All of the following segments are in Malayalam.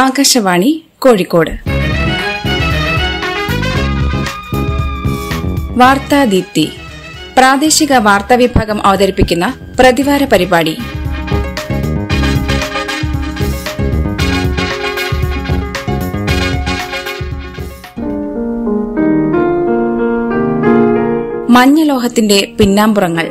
ആകാശവാണി കോഴിക്കോട് വാർത്താദീപ്തി പ്രാദേശിക വാർത്താ വിഭാഗം അവതരിപ്പിക്കുന്ന പ്രതിവാര പരിപാടി മഞ്ഞലോഹത്തിന്റെ പിന്നാമ്പുറങ്ങൾ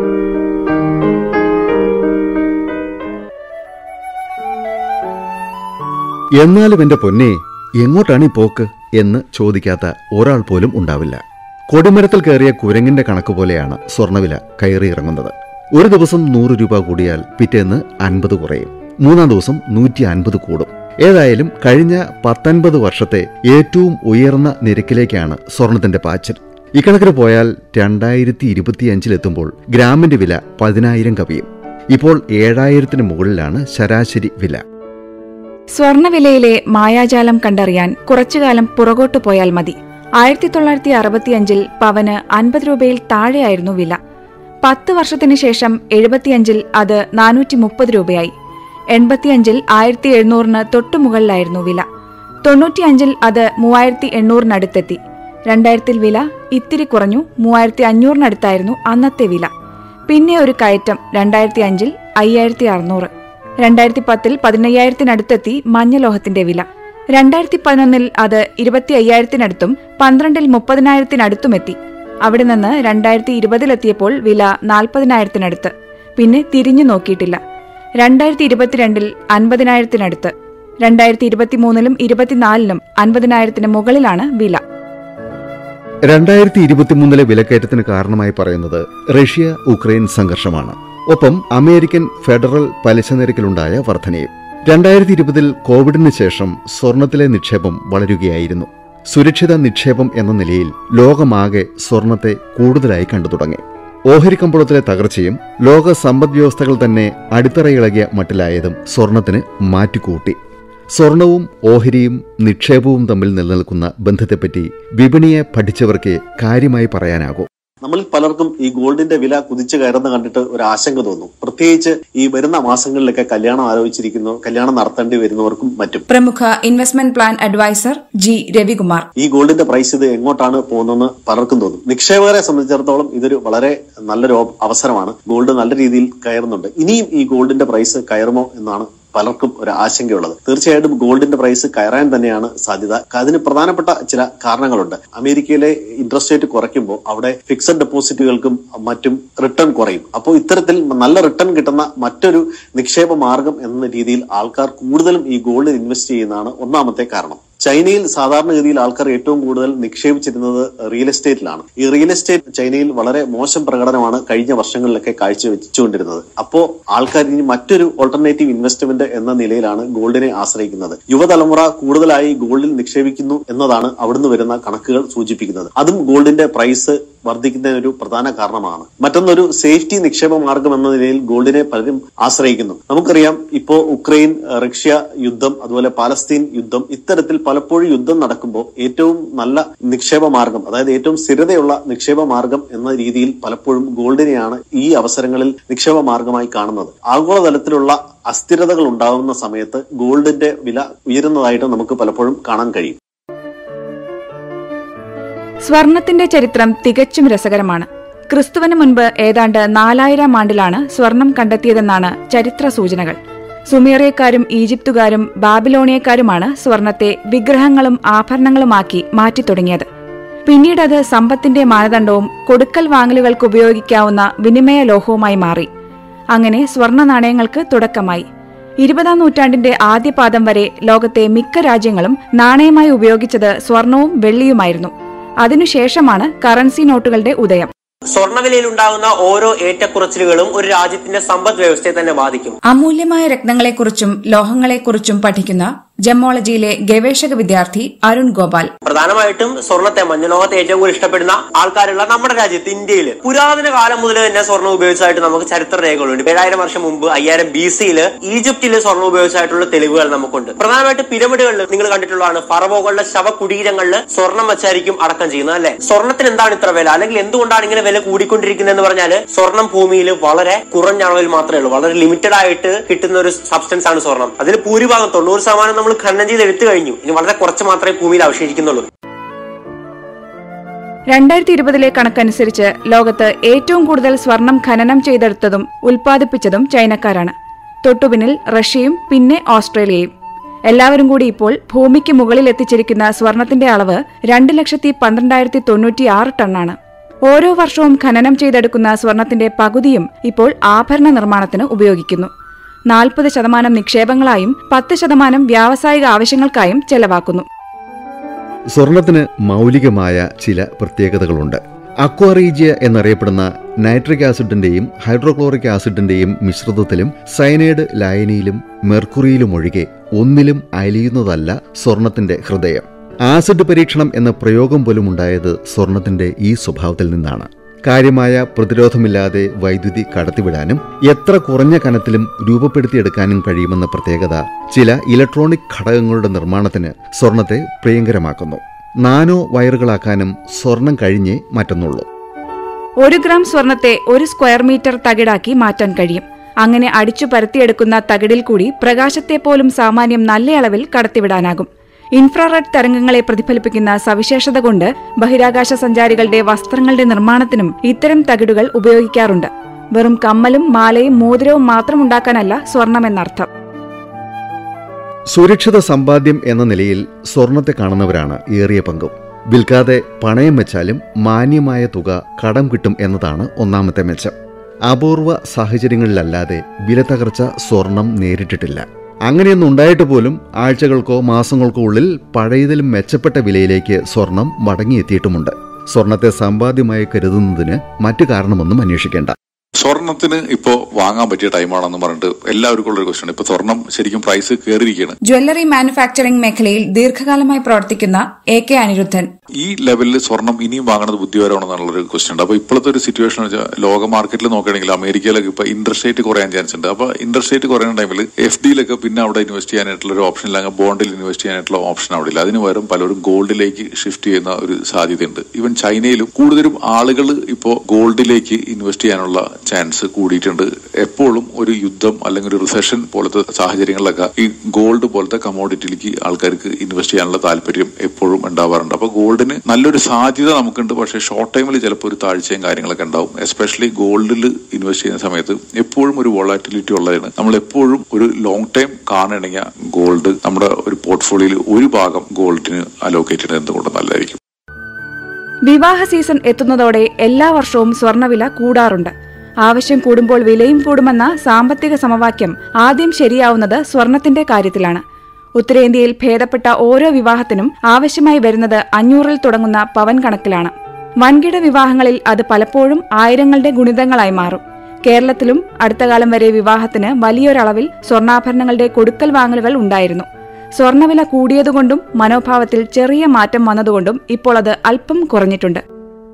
എന്നാലും എന്റെ പൊന്നെ എങ്ങോട്ടാണ് ഈ പോക്ക് എന്ന് ചോദിക്കാത്ത ഒരാൾ പോലും ഉണ്ടാവില്ല കൊടിമരത്തിൽ കയറിയ കുരങ്ങിന്റെ കണക്ക് പോലെയാണ് സ്വർണ്ണവില കയറിയിറങ്ങുന്നത് ഒരു ദിവസം നൂറ് രൂപ കൂടിയാൽ പിറ്റേന്ന് അൻപത് കുറയും മൂന്നാം ദിവസം നൂറ്റി അൻപത് കൂടും ഏതായാലും കഴിഞ്ഞ പത്തൊൻപത് വർഷത്തെ ഏറ്റവും ഉയർന്ന നിരക്കിലേക്കാണ് സ്വർണത്തിന്റെ പാച്ചൽ ഇക്കണക്കിന് പോയാൽ രണ്ടായിരത്തി ഇരുപത്തിയഞ്ചിലെത്തുമ്പോൾ ഗ്രാമിന്റെ വില പതിനായിരം കവിയും ഇപ്പോൾ ഏഴായിരത്തിന് മുകളിലാണ് ശരാശരി വില സ്വർണവിലയിലെ മായാജാലം കണ്ടറിയാൻ കുറച്ചുകാലം പുറകോട്ടു പോയാൽ മതി ആയിരത്തി തൊള്ളായിരത്തി അറുപത്തിയഞ്ചിൽ പവന് അൻപത് രൂപയിൽ താഴെയായിരുന്നു വില പത്ത് വർഷത്തിനു ശേഷം എഴുപത്തിയഞ്ചിൽ അത് നാനൂറ്റി മുപ്പത് രൂപയായി എൺപത്തിയഞ്ചിൽ ആയിരത്തി എഴുന്നൂറിന് തൊട്ടുമുകളിലായിരുന്നു വില തൊണ്ണൂറ്റിയഞ്ചിൽ അത് മൂവായിരത്തി എണ്ണൂറിനടുത്തെത്തി രണ്ടായിരത്തിൽ വില ഇത്തിരി കുറഞ്ഞു മൂവായിരത്തി അഞ്ഞൂറിനടുത്തായിരുന്നു അന്നത്തെ വില പിന്നെ ഒരു കയറ്റം രണ്ടായിരത്തി അഞ്ചിൽ അയ്യായിരത്തി അറുന്നൂറ് രണ്ടായിരത്തി പത്തിൽ പതിനയ്യായിരത്തിനടുത്തെത്തി മഞ്ഞലോഹത്തിന്റെ വില രണ്ടായിരത്തി പതിനൊന്നിൽ അത് ഇരുപത്തി അയ്യായിരത്തിനടുത്തും പന്ത്രണ്ടിൽ മുപ്പതിനായിരത്തിനടുത്തുമെത്തി അവിടെ നിന്ന് രണ്ടായിരത്തി ഇരുപതിലെത്തിയപ്പോൾ വില നാൽപ്പതിനായിരത്തിനടുത്ത് പിന്നെ തിരിഞ്ഞു നോക്കിയിട്ടില്ല രണ്ടായിരത്തി ഇരുപത്തിരണ്ടിൽ അൻപതിനായിരത്തിനടുത്ത് രണ്ടായിരത്തി ഇരുപത്തിമൂന്നിലും ഇരുപത്തിനാലിലും അൻപതിനായിരത്തിന് മുകളിലാണ് വില രണ്ടായിരത്തി ഇരുപത്തിമൂന്നിലെ വിലക്കയറ്റത്തിന് കാരണമായി പറയുന്നത് റഷ്യ ഉക്രൈൻ സംഘർഷമാണ് ഒപ്പം അമേരിക്കൻ ഫെഡറൽ പലിശ നിരക്കിലുണ്ടായ വർധനയും രണ്ടായിരത്തി ഇരുപതിൽ കോവിഡിന് ശേഷം സ്വർണത്തിലെ നിക്ഷേപം വളരുകയായിരുന്നു സുരക്ഷിത നിക്ഷേപം എന്ന നിലയിൽ ലോകമാകെ സ്വർണത്തെ കൂടുതലായി കണ്ടു തുടങ്ങി ഓഹരിക്കമ്പോളത്തിലെ തകർച്ചയും ലോക സമ്പദ് വ്യവസ്ഥകൾ തന്നെ അടിത്തറയിളകിയ മട്ടിലായതും സ്വർണത്തിന് മാറ്റിക്കൂട്ടി സ്വർണവും ഓഹരിയും നിക്ഷേപവും തമ്മിൽ നിലനിൽക്കുന്ന ബന്ധത്തെപ്പറ്റി വിപണിയെ പഠിച്ചവർക്ക് കാര്യമായി പറയാനാകൂ നമ്മളിൽ പലർക്കും ഈ ഗോൾഡിന്റെ വില കുതിച്ചു കയറുന്ന കണ്ടിട്ട് ഒരു ആശങ്ക തോന്നും പ്രത്യേകിച്ച് ഈ വരുന്ന മാസങ്ങളിലൊക്കെ കല്യാണം ആലോചിച്ചിരിക്കുന്നു കല്യാണം നടത്തേണ്ടി വരുന്നവർക്കും മറ്റും പ്രമുഖ investment plan advisor G Ravikumar ഈ ഗോൾഡിന്റെ പ്രൈസ് ഇത് എങ്ങോട്ടാണ് പോകുന്നതെന്ന് പലർക്കും തോന്നും നിക്ഷേപകരെ സംബന്ധിച്ചിടത്തോളം ഇതൊരു വളരെ നല്ലൊരു അവസരമാണ് ഗോൾഡ് നല്ല രീതിയിൽ കയറുന്നുണ്ട് ഇനിയും ഈ ഗോൾഡിന്റെ പ്രൈസ് കയറുമോ എന്നാണ് പലർക്കും ഒരു ആശങ്കയുള്ളത് തീർച്ചയായിട്ടും ഗോൾഡിന്റെ പ്രൈസ് കയറാൻ തന്നെയാണ് സാധ്യത അതിന് പ്രധാനപ്പെട്ട ചില കാരണങ്ങളുണ്ട് അമേരിക്കയിലെ ഇൻട്രസ്റ്റ് റേറ്റ് കുറയ്ക്കുമ്പോൾ അവിടെ ഫിക്സഡ് ഡെപ്പോസിറ്റുകൾക്കും മറ്റും റിട്ടേൺ കുറയും അപ്പോൾ ഇത്തരത്തിൽ നല്ല റിട്ടേൺ കിട്ടുന്ന മറ്റൊരു നിക്ഷേപ മാർഗം എന്ന രീതിയിൽ ആൾക്കാർ കൂടുതലും ഈ ഗോൾഡിൽ ഇൻവെസ്റ്റ് ചെയ്യുന്നതാണ് ഒന്നാമത്തെ കാരണം ചൈനയിൽ സാധാരണഗതിയിൽ ആൾക്കാർ ഏറ്റവും കൂടുതൽ നിക്ഷേപിച്ചിരുന്നത് റിയൽ എസ്റ്റേറ്റിലാണ് ഈ റിയൽ എസ്റ്റേറ്റ് ചൈനയിൽ വളരെ മോശം പ്രകടനമാണ് കഴിഞ്ഞ വർഷങ്ങളിലൊക്കെ കാഴ്ചവെച്ചുകൊണ്ടിരുന്നത് അപ്പോ ആൾക്കാർ ഇനി മറ്റൊരു ഓൾട്ടർനേറ്റീവ് ഇൻവെസ്റ്റ്മെന്റ് എന്ന നിലയിലാണ് ഗോൾഡിനെ ആശ്രയിക്കുന്നത് യുവതലമുറ കൂടുതലായി ഗോൾഡിൽ നിക്ഷേപിക്കുന്നു എന്നതാണ് അവിടുന്ന് വരുന്ന കണക്കുകൾ സൂചിപ്പിക്കുന്നത് അതും ഗോൾഡിന്റെ പ്രൈസ് വർദ്ധിക്കുന്നതിന് ഒരു പ്രധാന കാരണമാണ് മറ്റൊന്നൊരു സേഫ്റ്റി നിക്ഷേപ മാർഗം എന്ന നിലയിൽ ഗോൾഡിനെ പലരും ആശ്രയിക്കുന്നു നമുക്കറിയാം ഇപ്പോ ഉക്രൈൻ റഷ്യ യുദ്ധം അതുപോലെ പാലസ്തീൻ യുദ്ധം ഇത്തരത്തിൽ പലപ്പോഴും യുദ്ധം നടക്കുമ്പോൾ ഏറ്റവും നല്ല നിക്ഷേപ മാർഗം അതായത് ഏറ്റവും സ്ഥിരതയുള്ള നിക്ഷേപ മാർഗം എന്ന രീതിയിൽ പലപ്പോഴും ഗോൾഡിനെയാണ് ഈ അവസരങ്ങളിൽ നിക്ഷേപ മാർഗമായി കാണുന്നത് ആഗോളതലത്തിലുള്ള അസ്ഥിരതകൾ ഉണ്ടാകുന്ന സമയത്ത് ഗോൾഡിന്റെ വില ഉയരുന്നതായിട്ട് നമുക്ക് പലപ്പോഴും കാണാൻ കഴിയും സ്വർണത്തിന്റെ ചരിത്രം തികച്ചും രസകരമാണ് ക്രിസ്തുവിന് മുൻപ് ഏതാണ്ട് നാലായിരം ആണ്ടിലാണ് സ്വർണം കണ്ടെത്തിയതെന്നാണ് ചരിത്ര സൂചനകൾ സുമേറിയക്കാരും ഈജിപ്തുകാരും ബാബിലോണിയക്കാരുമാണ് സ്വർണത്തെ വിഗ്രഹങ്ങളും ആഭരണങ്ങളുമാക്കി മാറ്റിത്തുടങ്ങിയത് പിന്നീട് അത് സമ്പത്തിന്റെ മാനദണ്ഡവും കൊടുക്കൽ വാങ്ങലുകൾക്ക് ഉപയോഗിക്കാവുന്ന വിനിമയ ലോഹവുമായി മാറി അങ്ങനെ സ്വർണ നാണയങ്ങൾക്ക് തുടക്കമായി ഇരുപതാം നൂറ്റാണ്ടിന്റെ ആദ്യപാദം വരെ ലോകത്തെ മിക്ക രാജ്യങ്ങളും നാണയമായി ഉപയോഗിച്ചത് സ്വർണവും വെള്ളിയുമായിരുന്നു അതിനുശേഷമാണ് കറൻസി നോട്ടുകളുടെ ഉദയം സ്വർണ്ണവിലയിൽ ഉണ്ടാകുന്ന ഓരോ ഏറ്റക്കുറച്ചിലുകളും ഒരു രാജ്യത്തിന്റെ സമ്പദ് വ്യവസ്ഥയെ തന്നെ ബാധിക്കും അമൂല്യമായ രത്നങ്ങളെക്കുറിച്ചും ലോഹങ്ങളെക്കുറിച്ചും പഠിക്കുന്ന ജമ്മോളജിയിലെ ഗവേഷക വിദ്യാർത്ഥി അരുൺ ഗോപാൽ പ്രധാനമായിട്ടും സ്വർണത്തെ മഞ്ഞലോഹത്തെ ഏറ്റവും കൂടുതൽ ഇഷ്ടപ്പെടുന്ന ആൾക്കാരുള്ള നമ്മുടെ രാജ്യത്ത് ഇന്ത്യയിൽ പുരാതന കാലം മുതൽ തന്നെ സ്വർണ്ണം ഉപയോഗിച്ചതായിട്ട് നമുക്ക് ചരിത്ര രേഖകളുണ്ട് ഏഴായിരം വർഷം മുമ്പ് അയ്യായിരം ബി സിയില് ഈജിപ്തിൽ സ്വർണ്ണം ഉപയോഗിച്ചതായിട്ടുള്ള തെളിവുകൾ നമുക്കുണ്ട് പ്രധാനമായിട്ട് പിരമിഡുകളിൽ നിങ്ങൾ കണ്ടിട്ടുള്ളതാണ് ഫറവോകളുടെ ശവകുടീരങ്ങളിൽ സ്വർണം വെച്ചായിരിക്കും അടക്കം ചെയ്യുന്നത് അല്ലെ സ്വർണത്തിന് എന്താണ് ഇത്ര വില അല്ലെങ്കിൽ എന്തുകൊണ്ടാണ് ഇങ്ങനെ വില കൂടിക്കൊണ്ടിരിക്കുന്നത് എന്ന് പറഞ്ഞാൽ സ്വർണം ഭൂമിയിൽ വളരെ കുറഞ്ഞ അളവിൽ മാത്രമേ ഉള്ളൂ വളരെ ലിമിറ്റഡ് ആയിട്ട് കിട്ടുന്ന ഒരു സബ്സ്റ്റൻസ് ആണ് സ്വർണം അതിൽ ഭൂരിഭാഗം തൊണ്ണൂറ് ശതമാനം നമ്മൾ ഖനനം ചെയ്ത് എടുത്തു കഴിഞ്ഞു ഇനി വളരെ കുറച്ച് മാത്രമേ ഭൂമിയിൽ അവശേഷിക്കുന്നുള്ളൂ രണ്ടായിരത്തി ഇരുപതിലെ കണക്കനുസരിച്ച് ലോകത്ത് ഏറ്റവും കൂടുതൽ സ്വർണം ഖനനം ചെയ്തെടുത്തതും ഉൽപ്പാദിപ്പിച്ചതും ചൈനക്കാരാണ് തൊട്ടുപിന്നിൽ റഷ്യയും പിന്നെ ഓസ്ട്രേലിയയും എല്ലാവരും കൂടി ഇപ്പോൾ ഭൂമിക്ക് മുകളിൽ എത്തിച്ചിരിക്കുന്ന സ്വർണത്തിന്റെ അളവ് രണ്ട് ലക്ഷത്തി പന്ത്രണ്ടായിരത്തി തൊണ്ണൂറ്റി ആറ് ടണ്ണാണ് ഓരോ വർഷവും ഖനനം ചെയ്തെടുക്കുന്ന സ്വർണത്തിന്റെ പകുതിയും ഇപ്പോൾ ആഭരണ നിർമ്മാണത്തിന് ഉപയോഗിക്കുന്നു നാൽപ്പത് ശതമാനം നിക്ഷേപങ്ങളായും പത്ത് ശതമാനം വ്യാവസായിക ആവശ്യങ്ങൾക്കായും ചെലവാക്കുന്നു സ്വർണത്തിന് മൗലികമായ ചില പ്രത്യേകതകളുണ്ട് അക്വാറീജിയ എന്നറിയപ്പെടുന്ന നൈട്രിക് ആസിഡിന്റെയും ഹൈഡ്രോക്ലോറിക് ആസിഡിന്റെയും മിശ്രിതത്തിലും സയനൈഡ് ലായനിയിലും മെർക്കുറിയിലും ഒഴികെ ഒന്നിലും അലിയുന്നതല്ല സ്വർണത്തിന്റെ ഹൃദയം ആസിഡ് പരീക്ഷണം എന്ന പ്രയോഗം പോലും ഉണ്ടായത് സ്വർണത്തിന്റെ ഈ സ്വഭാവത്തിൽ നിന്നാണ് കാര്യമായ പ്രതിരോധമില്ലാതെ വൈദ്യുതി കടത്തിവിടാനും എത്ര കുറഞ്ഞ കനത്തിലും രൂപപ്പെടുത്തിയെടുക്കാനും കഴിയുമെന്ന പ്രത്യേകത ചില ഇലക്ട്രോണിക് ഘടകങ്ങളുടെ നിർമ്മാണത്തിന് സ്വർണത്തെ പ്രിയങ്കരമാക്കുന്നു നാനോ വയറുകളാക്കാനും സ്വർണം കഴിഞ്ഞേ മറ്റൊന്നുള്ളൂ ഒരു ഗ്രാം സ്വർണത്തെ ഒരു സ്ക്വയർ മീറ്റർ തകിടാക്കി മാറ്റാൻ കഴിയും അങ്ങനെ അടിച്ചു പരത്തിയെടുക്കുന്ന തകിടിൽ കൂടി പ്രകാശത്തെ പോലും സാമാന്യം നല്ല അളവിൽ കടത്തിവിടാനാകും ഇൻഫ്രാറെഡ് തരംഗങ്ങളെ പ്രതിഫലിപ്പിക്കുന്ന സവിശേഷത കൊണ്ട് ബഹിരാകാശ സഞ്ചാരികളുടെ വസ്ത്രങ്ങളുടെ നിർമ്മാണത്തിനും ഇത്തരം തകിടുകൾ ഉപയോഗിക്കാറുണ്ട് വെറും കമ്മലും മാലയും മോതിരവും മാത്രം ഉണ്ടാക്കാനല്ല സ്വർണമെന്നർത്ഥം സുരക്ഷിത സമ്പാദ്യം എന്ന നിലയിൽ സ്വർണത്തെ കാണുന്നവരാണ് ഏറിയ പങ്കും വിൽക്കാതെ പണയം വെച്ചാലും മാന്യമായ തുക കടം കിട്ടും എന്നതാണ് ഒന്നാമത്തെ മെച്ചം അപൂർവ സാഹചര്യങ്ങളിലല്ലാതെ വില തകർച്ച സ്വർണം നേരിട്ടിട്ടില്ല അങ്ങനെയൊന്നും ഉണ്ടായിട്ട് പോലും ആഴ്ചകൾക്കോ മാസങ്ങൾക്കോ ഉള്ളിൽ പഴയതിലും മെച്ചപ്പെട്ട വിലയിലേക്ക് സ്വർണം മടങ്ങിയെത്തിയിട്ടുമുണ്ട് സ്വർണത്തെ സമ്പാദ്യമായി കരുതുന്നതിന് മറ്റു കാരണമൊന്നും അന്വേഷിക്കേണ്ട സ്വർണത്തിന് ഇപ്പോ വാങ്ങാൻ പറ്റിയ ടൈമാണെന്ന് പറഞ്ഞിട്ട് എല്ലാവർക്കും ഉള്ള ഒരു ക്വസ്റ്റ്യൻ ഇപ്പൊ സ്വർണം ശരിക്കും പ്രൈസ് കയറിയിരിക്കുകയാണ് ജ്വല്ലറി മാനുഫാക്ചറിംഗ് മേഖലയിൽ ദീർഘകാലമായി പ്രവർത്തിക്കുന്ന എ കെ അനിരുദ്ധൻ ഈ ലെവലിൽ സ്വർണം ഇനിയും വാങ്ങുന്നത് ബുദ്ധിപരമാണെന്നുള്ളൊരു ക്വസ്റ്റ്യൻ ഉണ്ട് അപ്പൊ ഇപ്പോഴത്തെ ഒരു സിറ്റുവേഷൻ വെച്ചാൽ ലോക മാർക്കറ്റിൽ നോക്കുകയാണെങ്കിൽ അമേരിക്കയിലൊക്കെ ഇപ്പൊ ഇൻട്രസ്റ്റ് റേറ്റ് കുറയാൻ ചാൻസ് ഉണ്ട് അപ്പൊ ഇൻട്രസ്റ്റ് റേറ്റ് കുറയുന്ന ടൈമിൽ എഫ് ഡിയിലൊക്കെ പിന്നെ അവിടെ ഇൻവെസ്റ്റ് ചെയ്യാനായിട്ടുള്ള ഒരു ഓപ്ഷൻ ഇല്ലെങ്കിൽ ബോണ്ടിൽ ഇൻവെസ്റ്റ് ചെയ്യാനായിട്ടുള്ള ഓപ്ഷൻ അവിടെ ഇല്ല അതിന് പകരം പലരും ഗോൾഡിലേക്ക് ഷിഫ്റ്റ് ചെയ്യുന്ന ഒരു സാധ്യതയുണ്ട് ഈവൻ ചൈനയിലും കൂടുതലും ആളുകൾ ഇപ്പോൾ ഗോൾഡിലേക്ക് ഇൻവെസ്റ്റ് ചെയ്യാനുള്ള ചാൻസ് കൂടിയിട്ടുണ്ട് എപ്പോഴും ഒരു യുദ്ധം അല്ലെങ്കിൽ ഒരു റിസഷൻ പോലത്തെ സാഹചര്യങ്ങളിലൊക്കെ ഈ ഗോൾഡ് പോലത്തെ കമോഡിറ്റിയിലേക്ക് ആൾക്കാർക്ക് ഇൻവെസ്റ്റ് ചെയ്യാനുള്ള താല്പര്യം എപ്പോഴും ഉണ്ടാവാറുണ്ട് അപ്പൊ ഗോൾഡിന് നല്ലൊരു സാധ്യത നമുക്കുണ്ട് പക്ഷേ ഷോർട്ട് ടൈമിൽ ചിലപ്പോൾ ഒരു താഴ്ചയും കാര്യങ്ങളൊക്കെ ഉണ്ടാവും എസ്പെഷ്യലി ഗോൾഡിൽ ഇൻവെസ്റ്റ് ചെയ്യുന്ന സമയത്ത് എപ്പോഴും ഒരു വോളാറ്റിലിറ്റി ഉള്ളതാണ് നമ്മൾ എപ്പോഴും ഒരു ലോങ് ടൈം കാണണമെങ്കിൽ ഗോൾഡ് നമ്മുടെ ഒരു പോർട്ട്ഫോളിയോയിൽ ഒരു ഭാഗം ഗോൾഡിന് അലോക്കേറ്റ് ചെയ്യുന്നത് എന്തുകൊണ്ട് നല്ലതായിരിക്കും വിവാഹ സീസൺ എത്തുന്നതോടെ എല്ലാ വർഷവും സ്വർണ്ണവില കൂടാറുണ്ട് ആവശ്യം കൂടുമ്പോൾ വിലയും കൂടുമെന്ന സാമ്പത്തിക സമവാക്യം ആദ്യം ശരിയാവുന്നത് സ്വർണത്തിന്റെ കാര്യത്തിലാണ് ഉത്തരേന്ത്യയിൽ ഭേദപ്പെട്ട ഓരോ വിവാഹത്തിനും ആവശ്യമായി വരുന്നത് അഞ്ഞൂറിൽ തുടങ്ങുന്ന പവൻ കണക്കിലാണ് വൻകിട വിവാഹങ്ങളിൽ അത് പലപ്പോഴും ആയിരങ്ങളുടെ ഗുണിതങ്ങളായി മാറും കേരളത്തിലും അടുത്ത കാലം വരെ വിവാഹത്തിന് വലിയൊരളവിൽ സ്വർണ്ണാഭരണങ്ങളുടെ കൊടുക്കൽ വാങ്ങലുകൾ ഉണ്ടായിരുന്നു സ്വർണ്ണവില കൂടിയതുകൊണ്ടും മനോഭാവത്തിൽ ചെറിയ മാറ്റം വന്നതുകൊണ്ടും ഇപ്പോൾ അത് അല്പം കുറഞ്ഞിട്ടുണ്ട്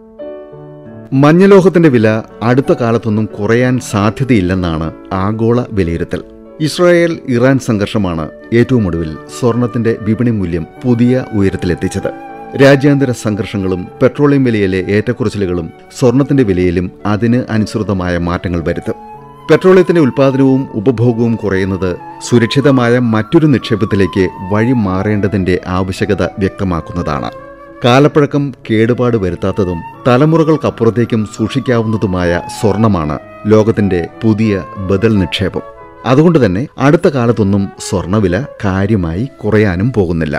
മഞ്ഞലോഹത്തിന്റെ വില അടുത്ത കാലത്തൊന്നും കുറയാൻ സാധ്യതയില്ലെന്നാണ് ആഗോള വിലയിരുത്തൽ ഇസ്രായേൽ ഇറാൻ സംഘർഷമാണ് ഏറ്റവും ഒടുവിൽ സ്വർണത്തിന്റെ വിപണി മൂല്യം പുതിയ ഉയരത്തിലെത്തിച്ചത് രാജ്യാന്തര സംഘർഷങ്ങളും പെട്രോളിയം വിലയിലെ ഏറ്റക്കുറച്ചിലുകളും സ്വർണത്തിന്റെ വിലയിലും അതിന് അനുസൃതമായ മാറ്റങ്ങൾ വരുത്തും പെട്രോളിയത്തിന്റെ ഉൽപ്പാദനവും ഉപഭോഗവും കുറയുന്നത് സുരക്ഷിതമായ മറ്റൊരു നിക്ഷേപത്തിലേക്ക് വഴി മാറേണ്ടതിന്റെ ആവശ്യകത വ്യക്തമാക്കുന്നതാണ് കാലപ്പഴക്കം കേടുപാട് വരുത്താത്തതും തലമുറകൾക്കപ്പുറത്തേക്കും സൂക്ഷിക്കാവുന്നതുമായ സ്വർണമാണ് ലോകത്തിന്റെ പുതിയ ബദൽ നിക്ഷേപം അതുകൊണ്ട് തന്നെ അടുത്ത കാലത്തൊന്നും സ്വർണവില കാര്യമായി കുറയാനും പോകുന്നില്ല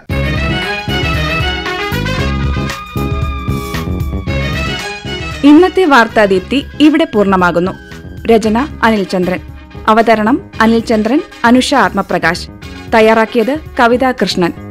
ഇന്നത്തെ വാർത്താദീപ്തി ഇവിടെ പൂർണ്ണമാകുന്നു രചന അനിൽ ചന്ദ്രൻ അവതരണം അനിൽ ചന്ദ്രൻ അനുഷ ആത്മപ്രകാശ് തയ്യാറാക്കിയത് കവിതാ കൃഷ്ണൻ